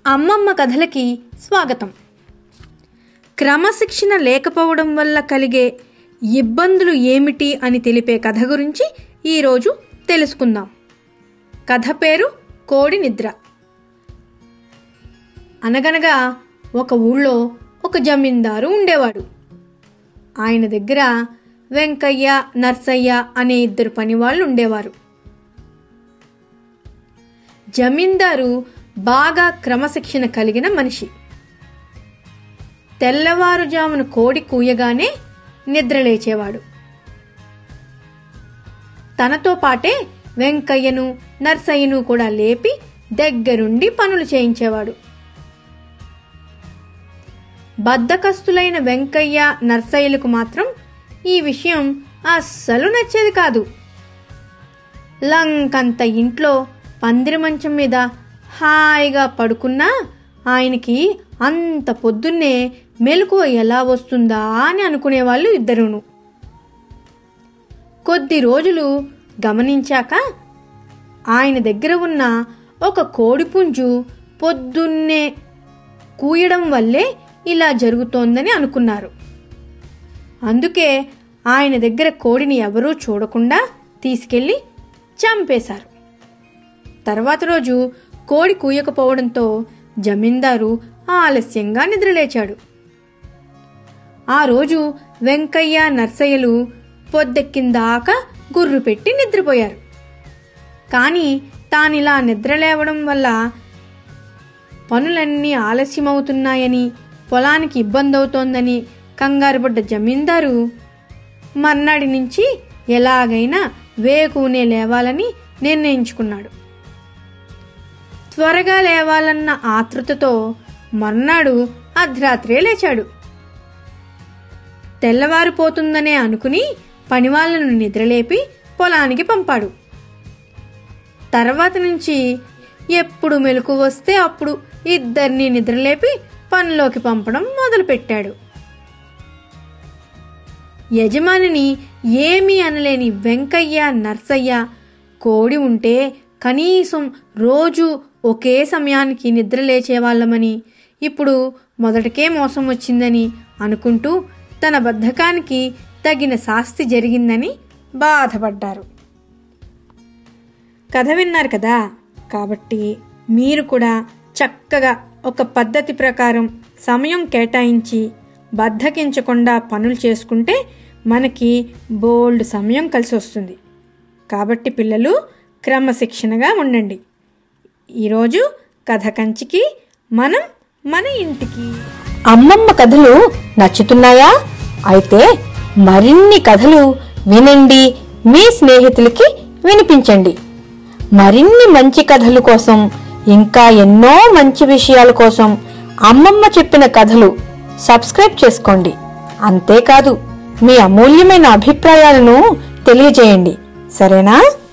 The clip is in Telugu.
అమ్మమ్మ కథలకి స్వాగతం క్రమశిక్షణ లేకపోవడం వల్ల కలిగే ఇబ్బందులు ఏమిటి అని తెలిపే కథ గురించి ఈరోజు తెలుసుకుందాం కథ పేరు కోడి నిద్ర అనగనగా ఒక ఊళ్ళో ఒక జమీందారు ఉండేవాడు ఆయన దగ్గర వెంకయ్య నర్సయ్య అనే ఇద్దరు పనివాళ్ళు ఉండేవారు జమీందారు బాగా క్రమశిక్షణ కలిగిన మనిషి తెల్లవారుజామున కోడి కూయగానే నిద్రలేచేవాడు తనతో పాటే వెంకయ్యను నర్సయ్యను కూడా లేపి దగ్గరుండి పనులు చేయించేవాడు బద్ధకస్తులైన వెంకయ్య నర్సయ్యలకు మాత్రం ఈ విషయం అస్సలు నచ్చేది కాదు లంకంత ఇంట్లో పందిరి మంచం మీద హాయిగా పడుకున్నా ఆయనకి అంత పొద్దున్నే మెలకువ ఎలా వస్తుందా అని అనుకునేవాళ్ళు ఇద్దరును కొద్ది రోజులు గమనించాక ఆయన దగ్గర ఉన్న ఒక కోడిపుంజు పొద్దున్నే కూయడం వల్లే ఇలా జరుగుతోందని అనుకున్నారు అందుకే ఆయన దగ్గర కోడిని ఎవరూ చూడకుండా తీసుకెళ్లి చంపేశారు తర్వాత రోజు కోడి కూయకపోవడంతో జమీందారు ఆలస్యంగా నిద్రలేచాడు ఆ రోజు వెంకయ్య నర్సయ్యలు పొద్దెక్కిందాకా గుర్రు పెట్టి నిద్రపోయారు కానీ తానిలా నిద్రలేవడం వల్ల పనులన్నీ ఆలస్యమవుతున్నాయని పొలానికి ఇబ్బంది అవుతోందని కంగారుపడ్డ జమీందారు మర్నాడి నుంచి ఎలాగైనా వేకునే లేవాలని నిర్ణయించుకున్నాడు త్వరగా లేవాలన్న ఆతృతతో మర్నాడు అర్ధరాత్రే లేచాడు తెల్లవారిపోతుందనే అనుకుని పనివాళ్లను నిద్రలేపి పొలానికి పంపాడు తర్వాత నుంచి ఎప్పుడు మెలకు వస్తే అప్పుడు ఇద్దరిని నిద్రలేపి పనిలోకి పంపడం మొదలుపెట్టాడు యజమానిని ఏమీ అనలేని వెంకయ్య నర్సయ్య కోడి ఉంటే కనీసం రోజు ఒకే సమయానికి నిద్ర లేచేవాళ్ళమని ఇప్పుడు మొదటికే మోసం వచ్చిందని అనుకుంటూ తన బద్ధకానికి తగిన శాస్తి జరిగిందని బాధపడ్డారు కథ విన్నారు కదా కాబట్టి మీరు కూడా చక్కగా ఒక పద్ధతి ప్రకారం సమయం కేటాయించి బద్ధకించకుండా పనులు చేసుకుంటే మనకి బోల్డ్ సమయం కలిసి వస్తుంది కాబట్టి పిల్లలు క్రమశిక్షణగా ఉండండి ఈరోజు కథ కంచికి మనం మన ఇంటికి అమ్మమ్మ కథలు నచ్చుతున్నాయా అయితే మరిన్ని కథలు వినండి మీ స్నేహితులకి వినిపించండి మరిన్ని మంచి కథలు కోసం ఇంకా ఎన్నో మంచి విషయాల కోసం అమ్మమ్మ చెప్పిన కథలు సబ్స్క్రైబ్ చేసుకోండి అంతేకాదు మీ అమూల్యమైన అభిప్రాయాలను తెలియజేయండి సరేనా